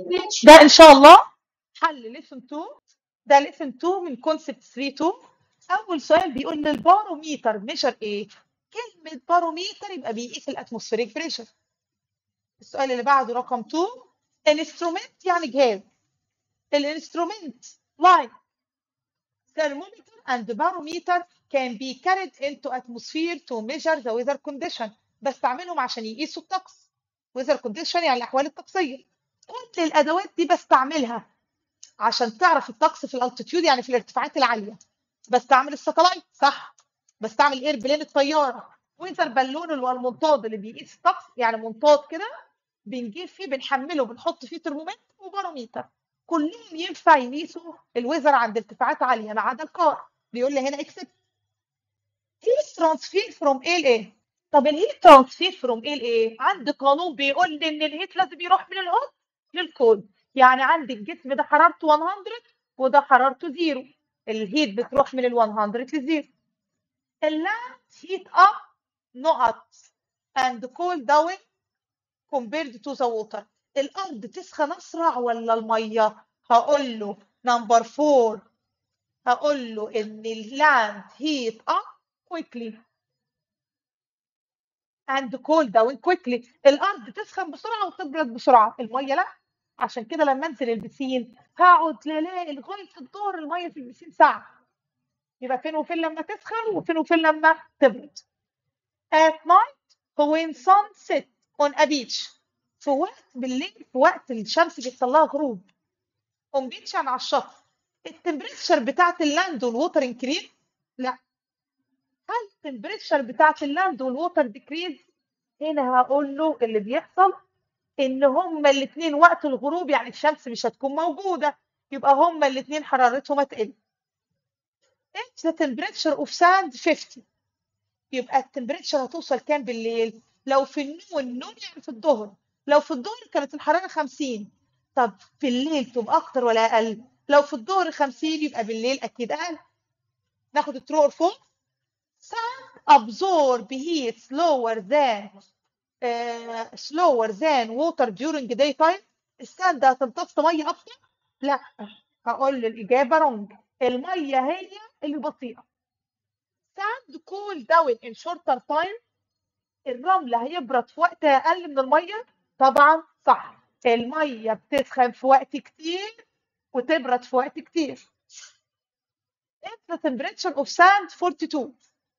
ده ان شاء الله حل ليسن 2 ده ليسن 2 من كونسبت 3 2 اول سؤال بيقول لي الباروميتر ميجر ايه كلمه باروميتر يبقى بيقيس الاتموسفيريك بريشر السؤال اللي بعده رقم 2 انسترومنت يعني جهاز الانسترومنت لايك thermometer and barometer can be carried into atmosphere to measure the weather condition بستعملهم عشان يقيسوا الطقس weather condition يعني الأحوال الطقسية كل الأدوات دي بستعملها عشان تعرف الطقس في الالتيتيود يعني في الارتفاعات العالية بستعمل الساتلايت صح بستعمل اير بلين الطيارة ويزر بالون اللي هو المنطاد اللي بيقيس الطقس يعني منطاد كده بنجيب فيه بنحمله بنحط فيه ترمومتر وباروميتر كلهم ينفع يقيسوا الويزر عند ارتفاعات عاليه ما عدا الكار بيقول لي هنا اكسبت هيت ترانسفير فروم ايه لايه طب الهيت ترانسفير فروم ايه لايه عندي قانون بيقول لي ان الهيت لازم يروح من الهوت للكولد يعني عندي الجسم ده حرارته 100 وده حرارته زيرو الهيت بتروح من ال 100 للزيرو اللاند هيت اب نقط and cool down compared to the water الارض تسخن اسرع ولا الميه هقول له نمبر 4 هقول له ان اللاند هيت اب quickly and cool down quickly الارض تسخن بسرعه وتبرد بسرعه الميه لا عشان كده لما انزل البسين هقعد الاقي لغايه الظهر الميه في البسين ساعه يبقى فين وفين لما تسخن وفين وفين لما تبرد at night when sun set on a beach في وقت بالليل في وقت الشمس بيحصل لها غروب on beach يعني على الشط التمبريتشر بتاعت اللاند والووتر انكريز لا هل التمبريتشر بتاعت اللاند والووتر ديكريز هنا هقول له اللي بيحصل ان هما الاثنين وقت الغروب يعني الشمس مش هتكون موجوده يبقى هما الاثنين حرارتهم هتقل If the temperature of sand 50 يبقى التمبريتشر هتوصل كام بالليل لو في النون النون يعني في الظهر لو في الظهر كانت الحراره 50 طب في الليل تبقى اكتر ولا اقل لو في الظهر 50 يبقى بالليل اكيد اقل ناخد الترو اور فوق sand absorb heat slower than uh, slower than water during daytime الساند هتمتص ميه اكتر لا هقول له الاجابه رونج الميه هي اللي بطيئه sand cool down in shorter time الرمل هيبرد في وقت اقل من الميه طبعا صح الميه بتسخن في وقت كتير وتبرد في وقت كتير if the temperature of sand 42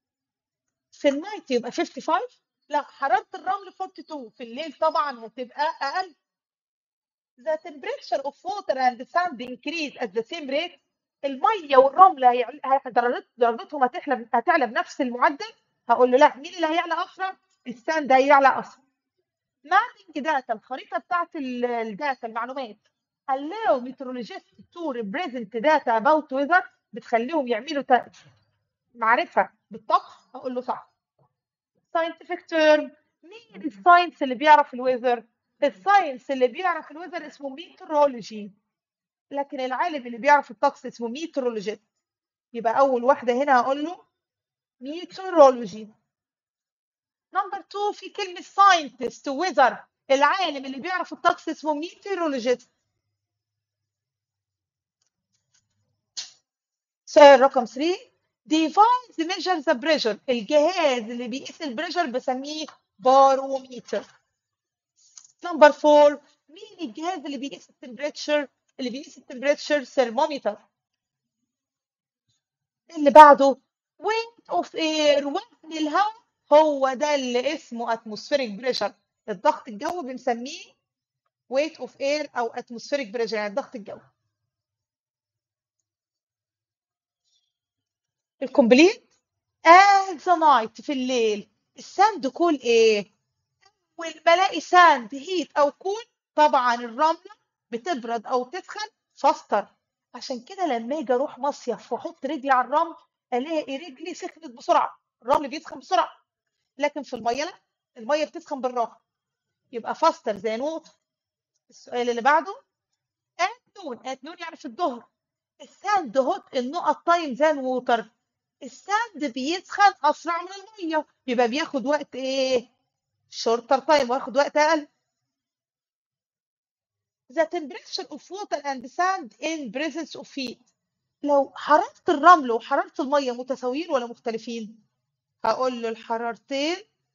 في النايت يبقى 55 لا حرارة الرمل 42 في الليل طبعا هتبقى أقل the temperature of water and sand increase at the same rate المية والرمل هيعل- هي- درجت- درجتهم هتعلى هتعلى بنفس المعدل هقول له لا مين اللي هيعلى أسرع؟ الساند هيعلى أسرع mapping data الخريطة بتاعت ال- الداتا المعلومات allow meteorologists to represent data about weather بتخليهم يعملوا ت- معرفة بالطقس هقول له صح scientific term مين الساينس اللي بيعرف الويذر الساينس اللي بيعرف الويذر اسمه ميترولوجي لكن العالم اللي بيعرف الطقس اسمه ميترولوجيست يبقى اول واحده هنا هقول له ميترولوجي نمبر 2 في كلمه ساينتست ويذر العالم اللي بيعرف الطقس اسمه ميترولوجيست سؤال رقم 3 device measure the pressure الجهاز اللي بيقيس البريشر بسميه باروميتر نمبر 4 مين الجهاز اللي بيقيس التمبريتشر اللي بيقيس التمبريتشر ثرمومتر اللي بعده weight of air وزن الهواء هو ده اللي اسمه atmospheric pressure الضغط الجوي بنسميه weight of air او atmospheric pressure يعني الضغط الجوي الكومبليت at the night في الليل الساند كول ايه والملاقي ساند هيت او كول طبعا الرمله بتبرد او تسخن فاستر عشان كده لما اجي اروح مصيف واحط رجلي على الرمل الاقي رجلي سخنت بسرعه الرمل بيسخن بسرعه لكن في الميه لا الميه بتسخن بالراحه يبقى فاستر زي نوت السؤال اللي بعده at noon at noon يعني في الظهر الساند هوت النقط تايم زان ووتر الساند بيسخن اسرع من الميه يبقى بياخد وقت ايه شورتر تايم واخد وقت اقل the temperature of water and sand in presence of heat لو حرارة الرمل وحرارة المية متساويين ولا مختلفين هقول له الحرارتين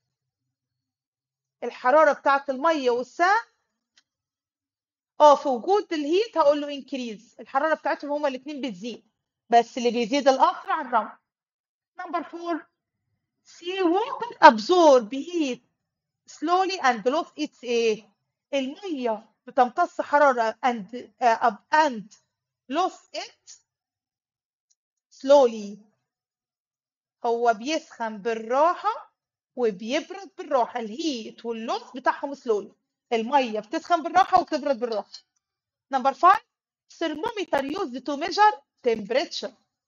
الحرارة بتاعة المية والسام اه في وجود الهيت هقول له increase الحرارة بتاعتهم هما الاتنين بتزيد بس اللي بيزيد الأسرع الرمل نمبر فور sea water absorb heat slowly and lose its ايه المية بتمتص حرارة and uh, and lose it slowly هو بيسخن بالراحة وبيبرد بالراحة الهيت واللوس بتاعهم سلولي المية بتسخن بالراحة وتبرد بالراحة نمبر 5 thermometer used to measure temperature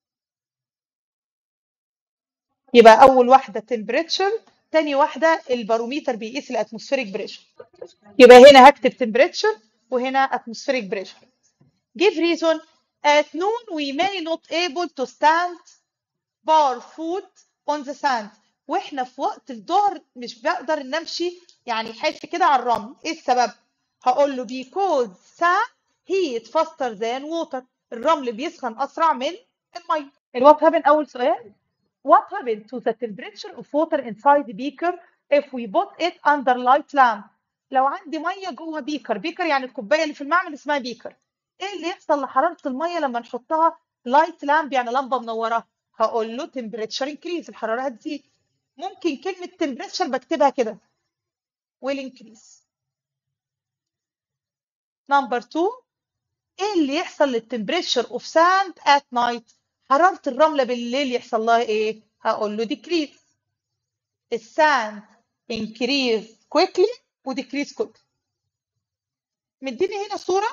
يبقى أول واحدة temperature تاني واحدة الباروميتر بيقيس الاتموسفيريك بريشر يبقى هنا هكتب temperature وهنا atmospheric pressure give reason at noon we may not able to stand bar foot on the sand واحنا في وقت الظهر مش بقدر نمشي يعني حاف كده على الرمل ايه السبب هقول له because sand heat faster than water الرمل بيسخن اسرع من الميه الوات هابن اول سؤال what happened to the temperature of water inside the beaker if we put it under light lamp لو عندي ميه جوه بيكر بيكر يعني الكوبايه اللي في المعمل اسمها بيكر ايه اللي يحصل لحراره الميه لما نحطها لايت لامب يعني لمبه منوره هقول له temperature increase الحراره هتزيد ممكن كلمه temperature بكتبها كده will increase نمبر 2 ايه اللي يحصل للتمبريتشر اوف ساند ات نايت حراره الرمله بالليل يحصل لها ايه هقول له decrease الساند increase quickly وديكريز quickly مديني هنا صوره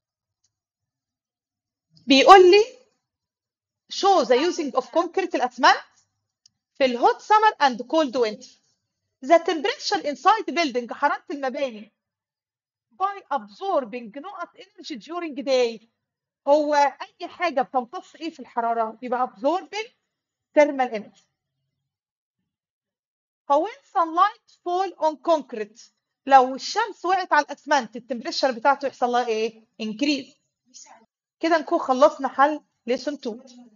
بيقول لي show the using of concrete الاسمنت في الهوت سمر اند كولد وينتر the temperature inside the building حراره المباني by absorbing نقط energy during day هو اي حاجه بتمتص ايه في الحراره يبقى absorbing thermal energy هو when sunlight fall on concrete لو الشمس وقعت على الاسمنت التمبريتشر بتاعته يحصل لها ايه increase كده نكون خلصنا حل lesson 2